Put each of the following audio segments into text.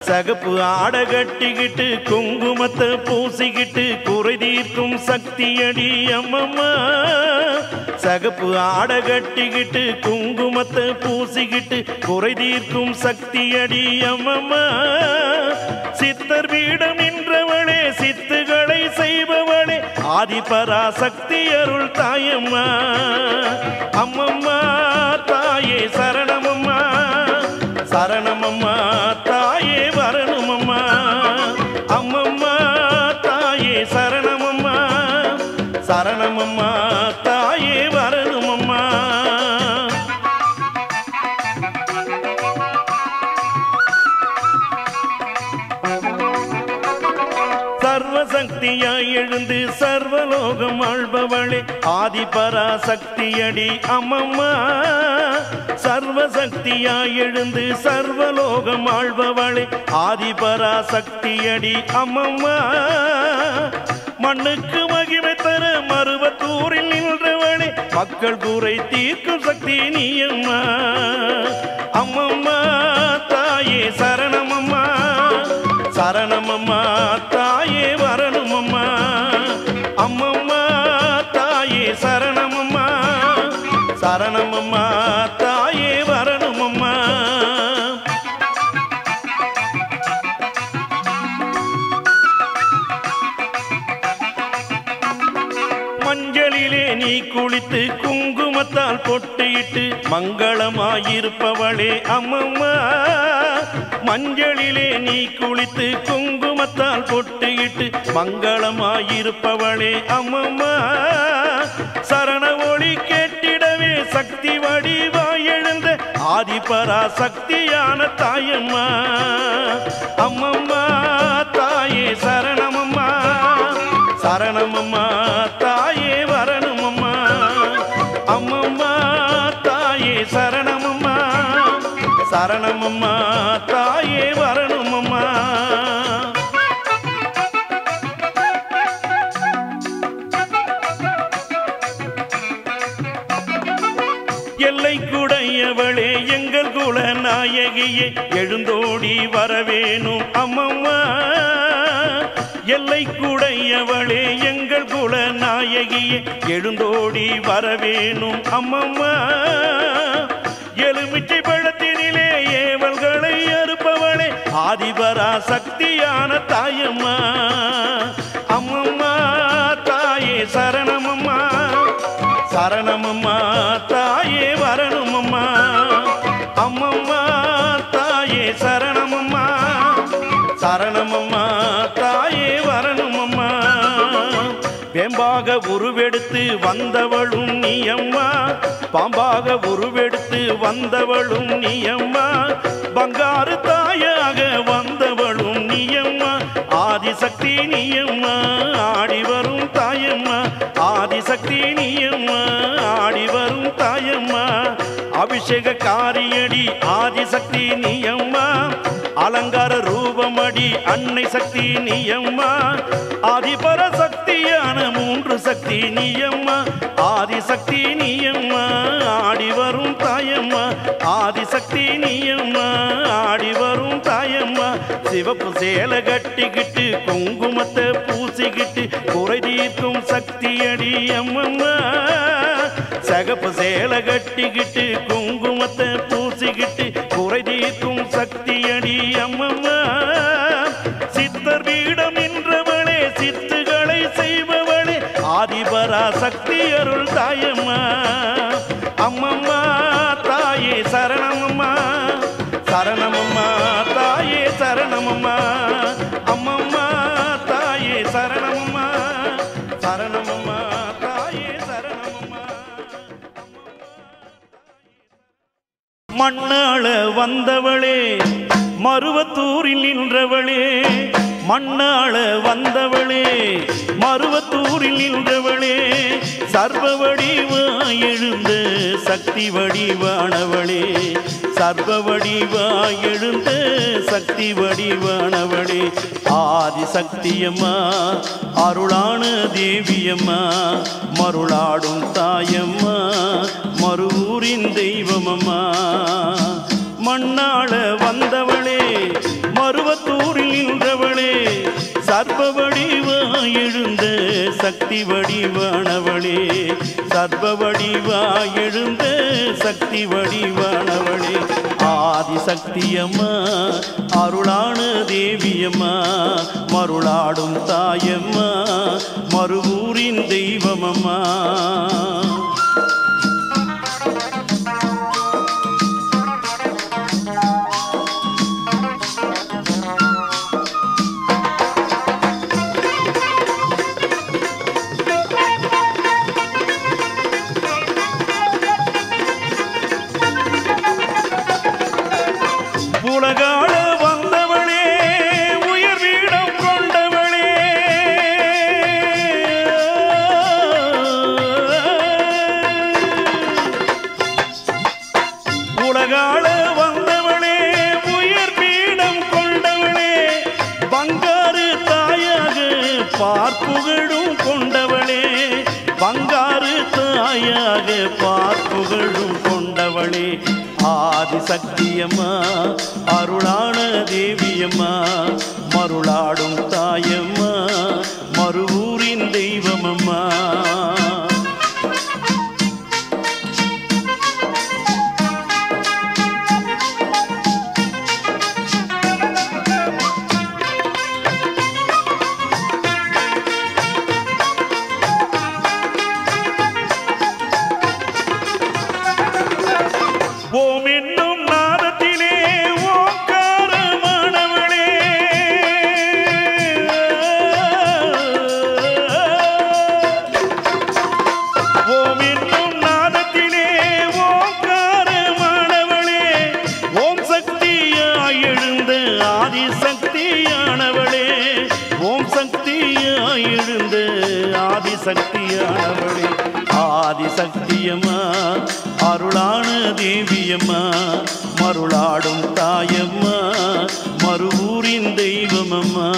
சகப்பு ஆடை கட்டிக்கிட்டு குங்குமத்தை பூசிக்கிட்டு குறை தீர்க்கும் சக்தியடி அம்மம்மா சகப்பு ஆடை கட்டிக்கிட்டு குங்குமத்தை பூசிக்கிட்டு குறை தீர்க்கும் சக்தியடி அம்மம்மா சித்தர் வீடம் நின்றவளே சித்துகளை செய்பவளே ஆதிபராசக்தி அருள் தாயம்மா அம்மம்மா தாயே சரணமம்மா சரணமம்மா தாயே வரணுமம்மா அம்மம்மா தாயே சரணமம்மா சரணமம்மா தாயே வரணுமம்மா சர்வசக்தியாய் எழுந்து சர்வலோகம் ஆள்பவளே ஆதிபராசக்தியடி அம்மம்மா சர்வசக்தியாய் எழுந்து சர்வலோகம் ஆள்பவளே ஆதிபராசக்தியடி அம்மம்மா மண்ணுக்கு மகிமை தர மருவத்தூரில் நின்றவளே மக்கள் கூரை தீர்க்கும் சக்தி நீ அம்மா அம்மம்மா தாயே சரணமம்மா சரணமம்மா தாயே வரணுமம்மா அம்மம்மா தாயே சரணமம்மா சரணமம்மா தாயே வரணுமம்மா மஞ்சளிலே நீ குளித்து குங்குமத்தால் பொட்டியிட்டு மங்களமாயிருப்பவளே அம்மம்மா மஞ்சளிலே நீ குளித்து குங்குமத்தால் பொட்டியிட்டு மங்களமாயிருப்பவளே அம்மம்மா சரண ஒளி கேட்டிடவே சக்தி வடிவாய் எழுந்த ஆதிபரா சக்தியான தாயம்மா அம்மம்மா தாயே சரணமம்மா சரணமம்மா தாயே வரணுமம்மா அம்மம்மா தாயே சரணமம்மா சரணமம்மா தாயே வரணுமம்மா எல்லை குடையவளே எங்கள் குல நாயகியே எழுந்தோடி வரவேணும் அம்மம்மா எல்லை குடையவளே எங்கள் குல நாயகியே எழுந்தோடி வரவேணும் அம்மம்மா எலுமிச்சை பழத்தினிலே ஏவல்களை அறுப்பவளே ஆதிபரா சக்தியான தாயம்மா அம்மம்மா தாயே சரணமம்மா சரணமம்மா தாயே வரணுமம்மா அம்மம்மா தாயே சரணமம்மா சரணமம்மா தாயே வரணுமம்மா வேம்பாக உருவெடுத்து வந்தவளும் நீ அம்மா பாம்பாக உருவெடுத்து வந்தவளும் நீ அம்மா பங்காரு தாயாக வந்தவளும் நீ அம்மா ஆதிசக்தி நீ அம்மா ஆடி வரும் தாயம்மா ஆதிசக்தி நீ அம்மா ஆடி வரும் தாயம்மா அபிஷேக காரியடி ஆதிசக்தி நீ அம்மா அலங்கார ரூபமடி அன்னை சக்தி நீ அம்மா ஆதிபர சக்தியான மூன்று சக்தி நீ அம்மா ஆதிசக்தி நீ அம்மா ஆடி வரும் தாயம்மா ஆதிசக்தி நீ அம்மா ஆடி வரும் தாயம்மா சிவப்பு சேலை கட்டிக்கிட்டு குங்குமத்தை பூசிக்கிட்டு குறை தீர்க்கும் சக்தி அடி அம்மம்மா சகப்பு சேலை கட்டிக்கிட்டு குங்குமத்தை பூசிக்கிட்டு குறை தீர்க்கும் சக்தி அடி அம்மம்மா சித்தர் வீடம் நின்றவளே சித்துகளை செய்பவளே ஆதிபரா சக்தி அருள் தாயம்மா அம்மம்மா தாயே சரணமம்மா சரணமம்மா தாயே சரணமம்மா அம்மம்மா தாயே சரணமம்மா சரணமம்மா தாயே சரணமம்மா மண்ணாள வந்தவளே மருவத்தூரில் நின்றவளே மண்ணாள வந்தவளே மருவத்தூரில் நின்றவளே சர்வ வடிவாய் எழுந்த சக்தி வடிவானவளே சர்வ வடிவாய் எழுந்த சக்தி வடிவானவளே ஆதி சக்தியம்மா அருளான தேவியம்மா மருளாடும் தாயம்மா மறுவூரின் தெய்வமம்மா மண்ணாள வந்தவளே மருவத்தூரில் நின்றவளே சர்வ வடிவாய் எழுந்த சக்தி வடிவானவளே சர்வ வடிவாய் எழுந்த சக்தி வடிவானவளே ஆதிசக்தியம்மா அருளான தேவியம்மா மருளாடும் தாயம்மா மறுவூரின் தெய்வமம்மா உலகாள வந்தவளே உயர் வீடம் கொண்டவளே உலகாள வந்தவளே உயர் பீடம் கொண்டவளே பங்காரு தாயாக பார்ப்புகழும் கொண்டவளே பங்காரு தாயாக பார்ப்புகழும் கொண்டவளே ஆதிசக்தியம்மா அருளான தேவியம்மா மருளாடும் தாயம்மா மறுவூரின் தெய்வமம்மா ஓம் என்னும் நாதத்திலே ஓங்காரமானவளே ஓம் என்னும் நாதத்திலே ஓங்காரமானவளே ஓம் சக்தியாய் எழுந்த ஆதிசக்தியானவளே ஓம் சக்தியாய் எழுந்த ஆதிசக்தியானவளே ஆதிசக்தியம்மா அருளான தேவியம்மா மருளாடும் தாயம்மா மறுவூரின் தெய்வமம்மா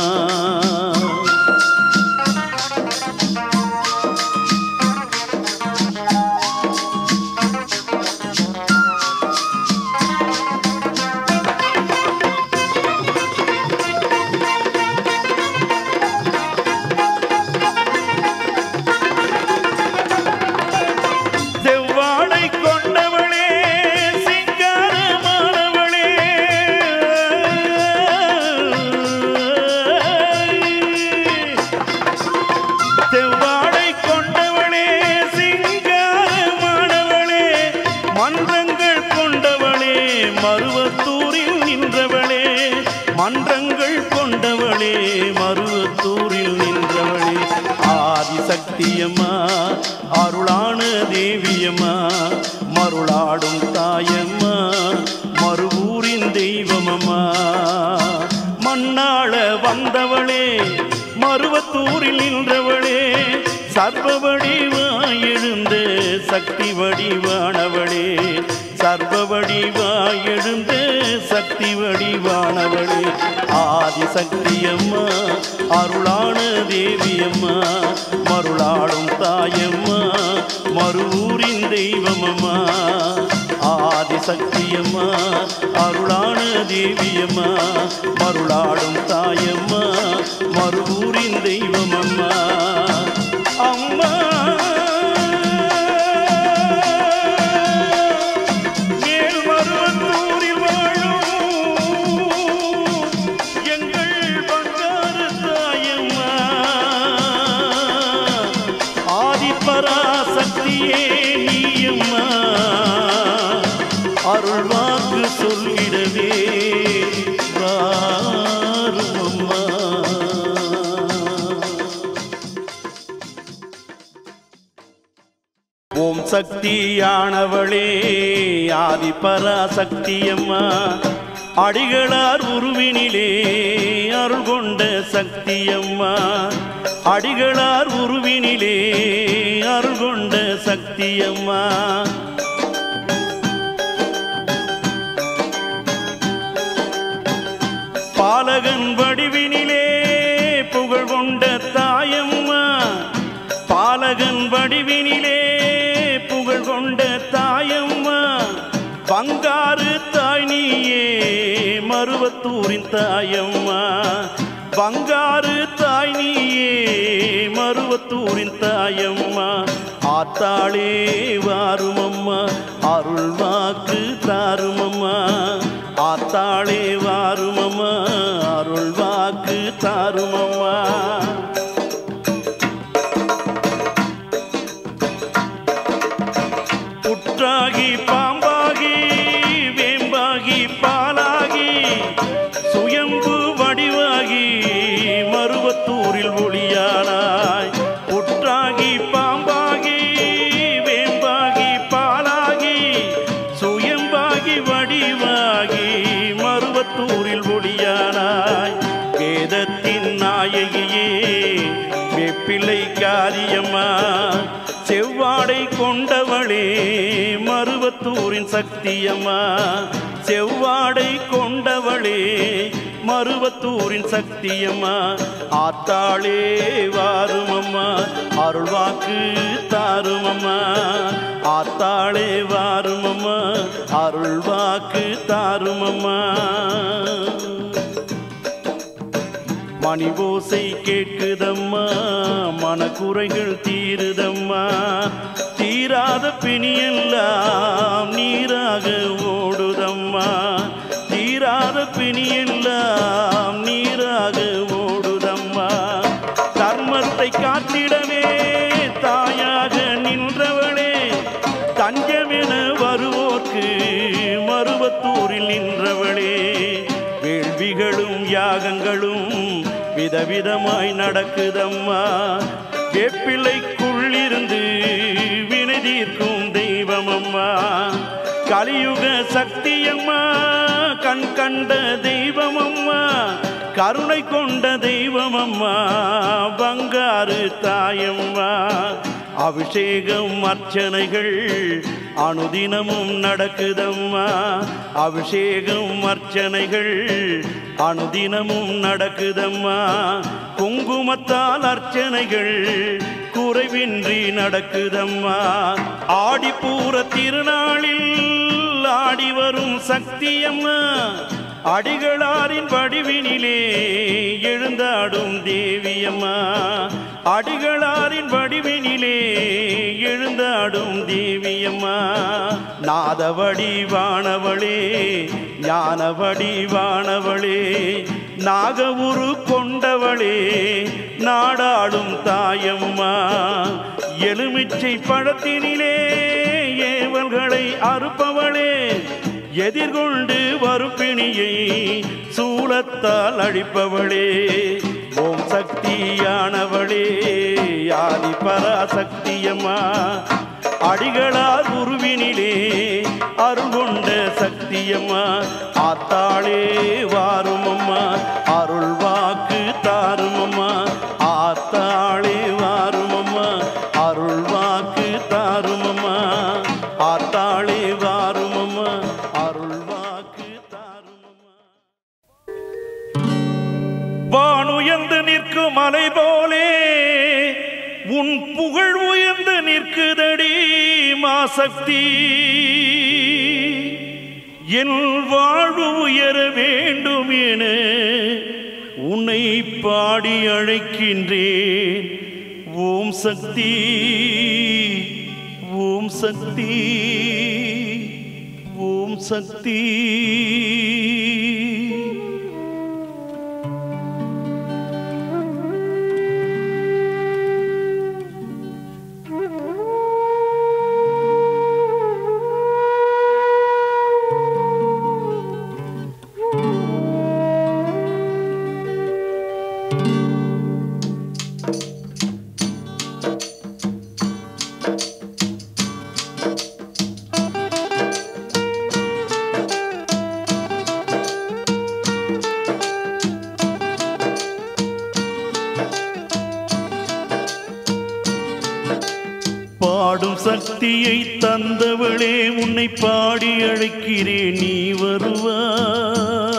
செவ்வாடை கொண்டவளே சிங்காரமானவளே செவ்வாடை கொண்டவளே சிங்காரமானவளே மன்றங்கள் கொண்டவளே மருவத்தூரில் நின்றவளே மன்றங்கள் கொண்டவளே மருவத்தூரில் நின்றவளே ஆதிசக்தியம்மா அருளான தேவியம்மா மருளாடும் தாயம்மா மறுவூரின் தெய்வமம்மா மண்ணாள வந்தவளே மருவத்தூரில் நின்றவளே சர்வ வடிவாய் எழுந்த சக்தி வடிவானவளே சர்வ வடிவாய் எழுந்த சக்தி வடிவானவளே ஆதிசக்தியம்மா அருளான தேவியம்மா மருளாடும் தாயம்மா மறுவூரின் தெய்வமம்மா ஆதிசக்தியம்மா அருளான தேவியம்மா மருளாடும் தாயம்மா மறுவூரின் தெய்வமம்மா அம்மா மேல்மருவத்தூரில் வாழும் எங்கள் பங்காரு தாயம்மா ஆதிபராசக்தியே நீயம்மா அருள் வாக்கு சொல்லிடவே வாருமம்மா ஓம் சக்தியானவளே ஆதிபராசக்தியம்மா அடிகளார் உருவினிலே அருள் கொண்ட சக்தியம்மா அடிகளார் உருவினிலே அருள் கொண்ட சக்தியம்மா பாலகன் வடிவினிலே புகழ் கொண்ட தாயம்மா பாலகன் வடிவினிலே புகழ் கொண்ட தாயம்மா பங்காரு தாய் நீயே மருவத்தூரின் தாயம்மா பங்காரு தாய் நீயே மருவத்தூரின் தாயம்மா ஆத்தாளே வாருமம்மா அருள் வாக்கு தாருமம்மா ஆத்தாளே வாருமம்மா அருள் வாக்கு தாருமம்மா புற்றாகி பாம்பாகி வேம்பாகி பாலாகி சுயம்பு வடிவாகி மருவத்தூரில் ஒளியானாய் புற்றாகி பாம்பாகி வேம்பாகி பாலாகி சுயம்பாகி வடிவாகி மருவத்தூரில் ஒளியானாய் வேதத்தின் நாயகியே வெப்பிள்ளை காரியம்மா செவ்வாடை கொண்டவளே மருவத்தூரின் சக்தியம்மா செவ்வாடை கொண்டவளே மருவத்தூரின் சக்தியம்மா ஆத்தாளே வாருமம்மா அருள்வாக்கு தாருமம்மா ஆத்தாளே வாருமம்மா அருள்வாக்கு தாருமம்மா மணி ஓசை கேட்குதம்மா மனக்குறைகள் தீருதம்மா தீராத பிணியெல்லாம் நீராக ஓடுதம்மா தீராத பிணியெல்லாம் நீராக ஓடுதம்மா தர்மத்தை காத்திடவே தாயாக நின்றவளே தஞ்சமென வருவோர்க்கு மருவத்தூரில் நின்றவளே வேள்விகளும் யாகங்களும் விதவிதமாய் நடக்குதம்மா வேப்பிள்ளைக்குள்ளிருந்து வினை தீர்க்கும் தெய்வமம்மா கலியுக சக்தியம்மா கண் கண்ட தெய்வமம்மா கருணை கொண்ட தெய்வமம்மா பங்காரு தாயம்மா அபிஷேகம் அர்ச்சனைகள் அனுதினமும் நடக்குதம்மா அபிஷேகம் அர்ச்சனைகள் அனுதினமும் நடக்குதம்மா குங்குமத்தால் அர்ச்சனைகள் குறைவின்றி நடக்குதம்மா ஆடிப்பூர திருநாளில் ஆடி வரும் சக்தியம்மா அடிகளாரின் வடிவினிலே எழுந்தாடும் தேவியம்மா அடிகளாரின் வடிவினிலே எழுந்தாடும் தேவியம்மா நாதவடி வானவளே ஞானவடி வானவளே நாகவுரு கொண்டவளே நாடாடும் தாயம்மா எலுமிச்சை பழத்தினிலே ஏவல்களை அறுப்பவளே எதிர்கொண்டு வருப்பிணியை சூலத்தால் அழிப்பவளே ஓம் சக்தியானவளே ஆதி பராசக்தியம்மா அடிகளார் உருவினிலே அருள்கொண்ட சக்தியம்மா ஆத்தாளே வாருமம்மா அருள் வாக்கு தாருமம்மா ஆத்தாளே வாருமம்மா அருள் வாக்கு தாருமம்மா ஆத்தாளே வாருமம்மா அருள் வாக்கு தாருமம்மா வானுயர்ந்து நிற்கும் மலை போலே உன் புகழ் உயர்ந்து நிற்குதடி மாசக்தி என் வாழ்வு உயர வேண்டும் என உன்னை பாடி அழைக்கின்றேன் ஓம் சக்தி ஓம் சக்தி ஓம் சக்தி பாடும் சக்தியை தந்தவளே உன்னை பாடி அழைக்கிறேன் நீ வருவாய்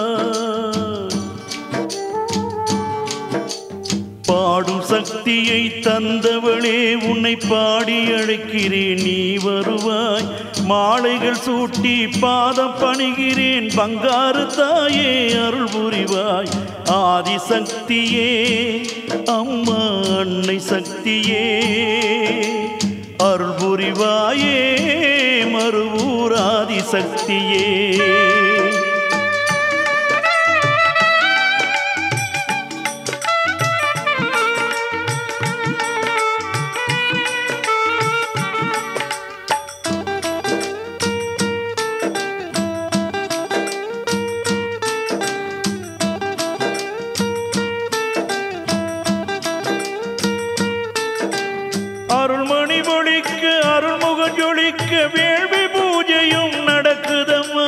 பாடும் சக்தியை தந்தவளே உன்னை பாடி அழைக்கிறேன் நீ வருவாய் மாலைகள் சூட்டி பாதம் பணிகிறேன் பங்காரு தாயே அருள் புரிவாய் ஆதிசக்தியே அம்மா அன்னை சக்தியே அருள் புரிவாயே மறுவூர் ஆதிசக்தியே அருள்மணி ஒழிக்க அருள்முகம் ஜொலிக்க வேள்வி பூஜையும் நடக்குதம்மா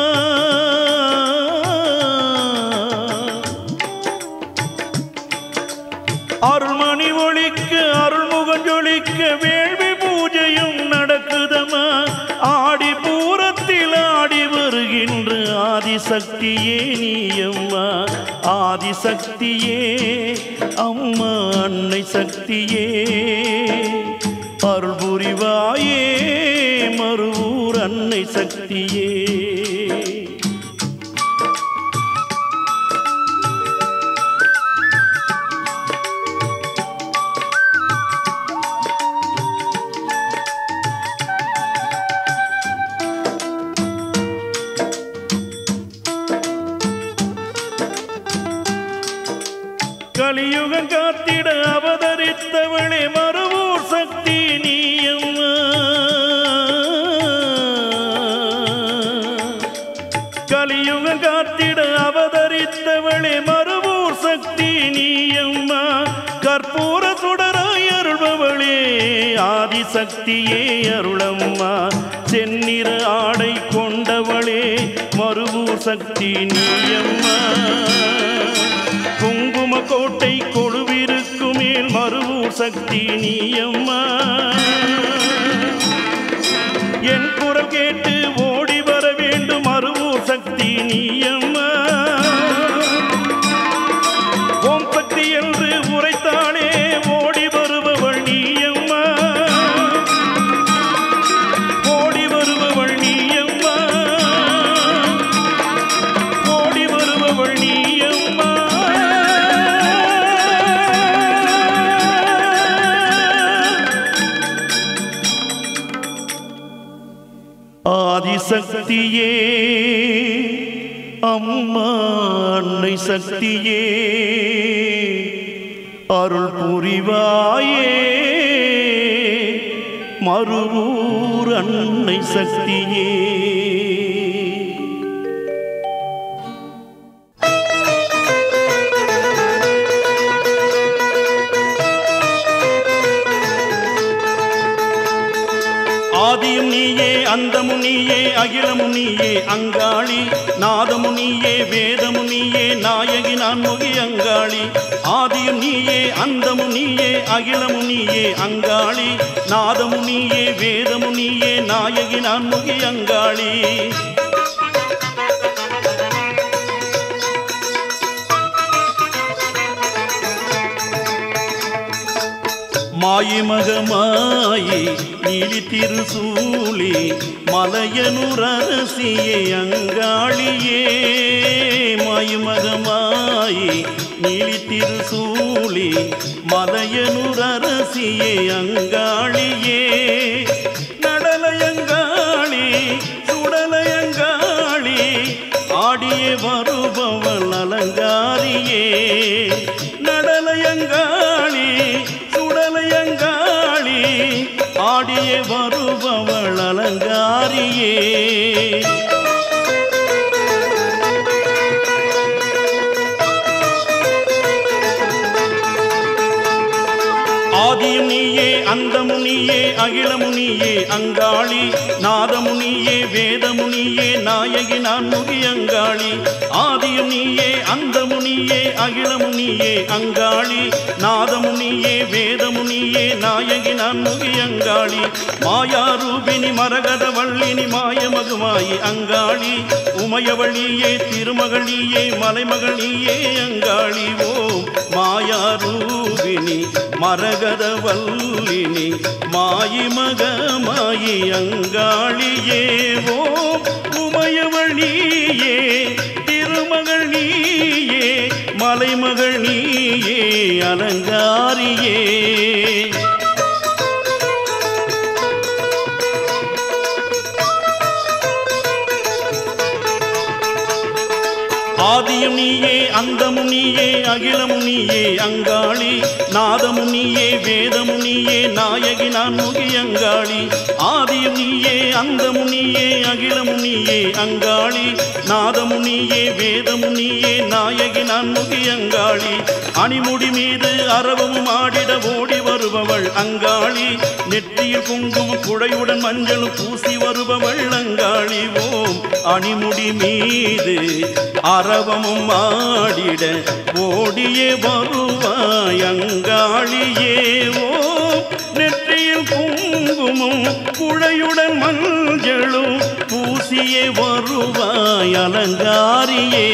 அருள்மணி ஒழிக்க அருள்முகம் ஜொலிக்க வேள்வி பூஜையும் நடக்குதம்மா ஆடி பூரத்தில் ஆடி வருகின்ற ஆதிசக்தியே நீயம்மா ஆதிசக்தியே அம்மா அன்னை சக்தியே அருள் புரிவாயே மறுவூர் அன்னை சக்தியே கலியுகம் காத்திட அவதரித்தவளே மறுவூர் சக்தி நீயம்மா கலியுகம் காத்திட அவதரித்தவளே மறுவூர் சக்தி நீயம்மா கற்பூர சுடராய் அருள்பவளே ஆதிசக்தியே அருளம்மா செந்நிற ஆடை கொண்டவளே மறுவூர் சக்தி நீயம்மா குங்கும கோட்டை கொழுவிருக்கு மேல் மறுவூர் சக்தி நீயம்மா என் குரல் கேட்டு ஓடி வர வேண்டும் மறுவூர் சக்தி நீயம்மா ஓம் சக்தி என்று உரைத்தாளே ஓடி வருபவள் நீயம்மா ஓடி வருபவள் நீயம்மா ஓடி வருபவள் நீயம்மா ஆதிசக்தியே அம்மா அன்னை சக்தியே அருள் புரிவாயே மறுவூர் அன்னை சக்தியே ஆதியும் நீயே அந்தமும் நீயே அகிலமும் நீயே அங்காளி நாதமும் நீயே வேதமும் நீயே நாயகி நான்முகி அங்காளி ஆதியும் நீயே அந்தமும் நீயே அகிலமும் நீயே அங்காளி நாதமும் நீயே வேதமும் நீயே நாயகி நான்முகி அங்காளி மாயிமகமாயி நீலி திருசூலி மலையனுரசியே அங்காளியே மாயிமகமாயி நீலி திருசூலி மலையனுரசியே அங்காளியே நடலையங்காளி சுடலையங்காளி ஆடியே வருபவள் அலங்காரியே நடலையங்காளி சுடலையங்காளி ஆடியே வருபவள் அலங்காரியே ஆதியும் நீயே அந்தமும் நீயே அகிலமும் நீயே அங்காளி நாதமும் நீயே வேதமும் நீயே நாயகி நான் முகி அங்காளி ஆதியும் நீயே அந்தமும் நீயே அகிலமும் நீயே அங்காளி நாதமும் நீயே வேதமும் நீயே நாயகி நான் முகி அங்காளி மாயாரூபிணி மரகத வள்ளினி மாயமகுமாயி அங்காளி உமையவழியே திருமகளியே மலைமகளியே அங்காளி ஓம் மாயாரூபிணி மர மரகத வல்லினி மாயி மகமாயி அங்காளியே ஓம் உமையவள் நீயே திருமகள் நீயே மலைமகள் நீயே அலங்காரியே ஆதியும் நீயே அந்தமும் நீயே அகிலமும் நீயே அங்காளி நாதமும் நீயே வேதமும் நீயே நாயகி நான் முகி அங்காளி ஆதியும் நீயே அந்தமும் நீயே அகிலமும் நீயே அங்காளி நாதமும் நீயே வேதமும் நீயே நாயகி நான் முகி அங்காளி அணிமுடி மீது அரவமும் ஆடிட ஓடி வருபவள் அங்காளி நெற்றியில் குங்குமம் குடையுடன் மஞ்சளும் பூசி வருபவள் அங்காளி ஓம் அணிமுடி மீது அரவமும் ஆடிட ஓடியே வருவாய் அங்காளியே ஓம் நெற்றியில் குங்குமம் குழையுடன் மஞ்சளும் பூசியே வருவாய் அலங்காரியே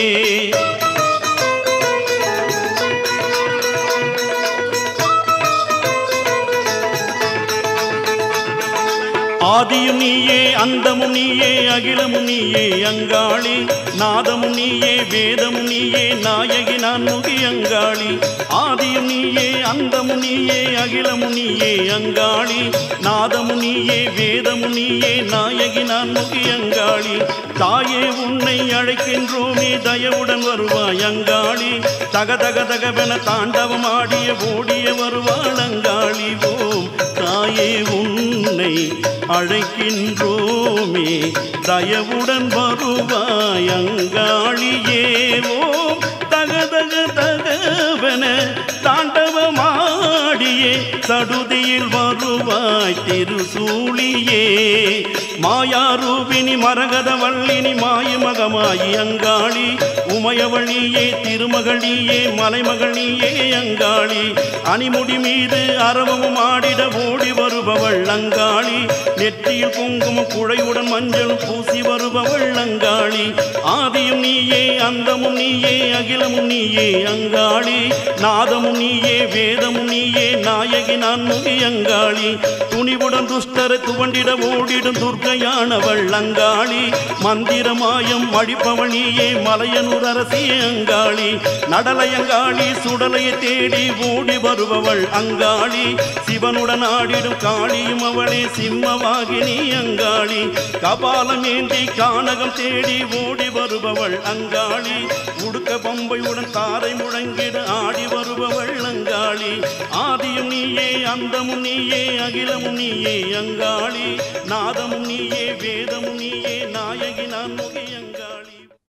ஆதியும் நீயே அந்தமும் நீயே அகிலமும் நீயே அங்காளி நாதமும் நீயே வேதமும் நீயே நாயகி நான் முகி அங்காளி ஆதியும் நீயே அந்தமும் நீயே அகிலமும் நீயே அங்காளி நாதமும் நீயே வேதமும் நீயே நாயகி நான் முகி அங்காளி தாயே உன்னை அழைக்கின்றோமே தயவுடன் வருவாய் அங்காளி தக தக தகவென தாண்டவம் ஆடிய ஓடிய வருவாள் அங்காளி ஓம் தாயே உன்னை அழைக்கின்றோமே தயவுடன் வருவாய் அங்காளியே ஓம் தக தக தகவன தாண்டவமாடியே சடுதியில் வருவாய் திருசூழியே மாயாரூபினி மரகத வல்லினி மாயமகமாயி அங்காளி உமையவழியே திருமகளியே மலைமகளியே அங்காளி அணிமுடி மீது அரவமும் ஆடிட ஓடி வருபவள் அங்காளி நெற்றியில் குங்குமம் குழையுடன் மஞ்சள் பூசி வருபவள் அங்காளி ஆதியும் நீயே அந்தமும் நீயே அகிலமும் நீயே அங்காளி நாதமும் நீயே வேதமும் நீயே நாயகி நான் முகி அங்காளி துணிவுடன் துஷ்டரை துவண்டிட ஓடிடும் துர்க்கையானவள் அங்காளி மந்திரமாயம் அழிப்பவள் நீயே மலையனூர் அரசியே அங்காளி நடலையங்காளி சுடலையை தேடி ஓடி வருபவள் அங்காளி சிவனுடன் ஆடிடும் காளியும் அவளே சிம்மவாகினி அங்காளி கபாலம் ஏந்தி கானகம் தேடி ஓடி வருபவள் அங்காளி உடுக்க பம்பையுடன் தாரை முழங்கிட ஆடி வருபவள் அங்காளி ஆதியும் நீயே அந்தமும் நீயே அகிலமும் நீயே அங்காளி நாதமும் நீயே வேதமும் நீயே நாயகி நான் முகி அங்காளி